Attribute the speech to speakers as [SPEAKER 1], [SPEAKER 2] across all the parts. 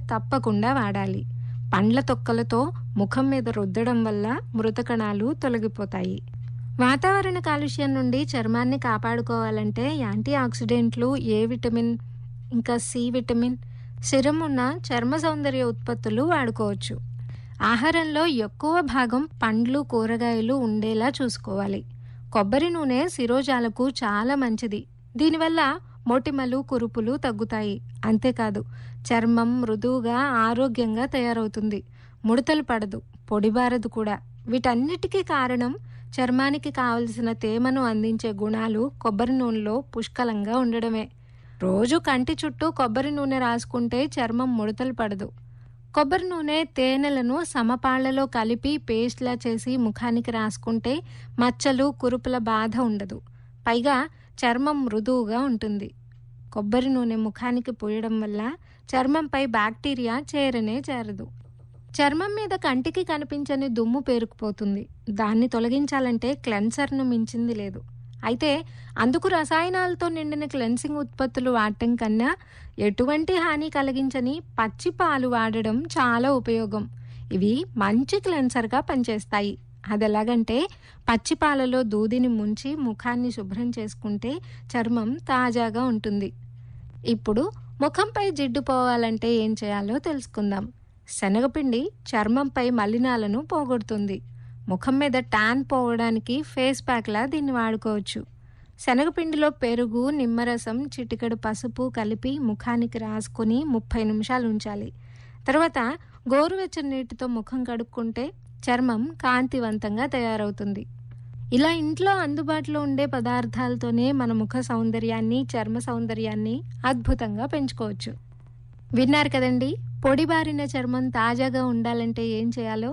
[SPEAKER 1] తప్పకుండా వాడాలి పండ్ల తొక్కలతో ముఖం మీద రుద్దడం వల్ల మృత కణాలు తొలగిపోతాయి వాతావరణ కాలుష్యం నుండి చర్మాన్ని కాపాడుకోవాలంటే యాంటీ ఆక్సిడెంట్లు ఏ విటమిన్ ఇంకా సి విటమిన్ సిరం ఉన్న చర్మ సౌందర్య ఉత్పత్తులు వాడుకోవచ్చు ఆహారంలో ఎక్కువ భాగం పండ్లు కూరగాయలు ఉండేలా చూసుకోవాలి కొబ్బరి నూనె శిరోజాలకు చాలా మంచిది దీనివల్ల మొటిమలు కురుపులు తగ్గుతాయి అంతేకాదు చర్మం మృదువుగా ఆరోగ్యంగా తయారవుతుంది ముడతలు పడదు పొడిబారదు కూడా వీటన్నిటికీ కారణం చర్మానికి కావలసిన తేమను అందించే గుణాలు కొబ్బరి నూనెలో పుష్కలంగా ఉండడమే రోజు కంటి చుట్టూ కొబ్బరి నూనె రాసుకుంటే చర్మం ముడతలు పడదు కొబ్బరి నూనె తేనెలను సమపాళ్లలో కలిపి పేస్ట్లా చేసి ముఖానికి రాసుకుంటే మచ్చలు కురుపుల బాధ ఉండదు పైగా చర్మం మృదువుగా ఉంటుంది కొబ్బరి నూనె ముఖానికి పూయడం వల్ల చర్మంపై బ్యాక్టీరియా చేరనే చేరదు చర్మం మీద కంటికి కనిపించని దుమ్ము పేరుకుపోతుంది దాన్ని తొలగించాలంటే క్లెన్సర్ను మించింది లేదు అయితే అందుకు రసాయనాలతో నిండిన క్లెన్సింగ్ ఉత్పత్తులు వాడటం కన్నా ఎటువంటి హాని కలిగించని పచ్చి పాలు వాడడం చాలా ఉపయోగం ఇవి మంచి క్లెన్సర్గా పనిచేస్తాయి అది ఎలాగంటే పచ్చి పాలలో దూదిని ముంచి ముఖాన్ని శుభ్రం చేసుకుంటే చర్మం తాజాగా ఉంటుంది ఇప్పుడు ముఖంపై జిడ్డు పోవాలంటే ఏం చేయాలో తెలుసుకుందాం శనగపిండి చర్మంపై మలినాలను పోగొడుతుంది ముఖం మీద ట్యాన్ పోవడానికి ఫేస్ ప్యాక్లా దీన్ని వాడుకోవచ్చు శనగపిండిలో పెరుగు నిమ్మరసం చిటికెడు పసుపు కలిపి ముఖానికి రాసుకొని ముప్పై నిమిషాలు ఉంచాలి తర్వాత గోరువెచ్చని నీటితో ముఖం కడుక్కుంటే చర్మం కాంతివంతంగా తయారవుతుంది ఇలా ఇంట్లో అందుబాటులో ఉండే పదార్థాలతోనే మన ముఖ సౌందర్యాన్ని చర్మ సౌందర్యాన్ని అద్భుతంగా పెంచుకోవచ్చు విన్నారు కదండి పొడిబారిన చర్మం తాజాగా ఉండాలంటే ఏం చేయాలో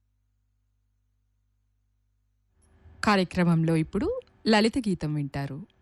[SPEAKER 2] కార్యక్రమంలో ఇప్పుడు లలిత గీతం వింటారు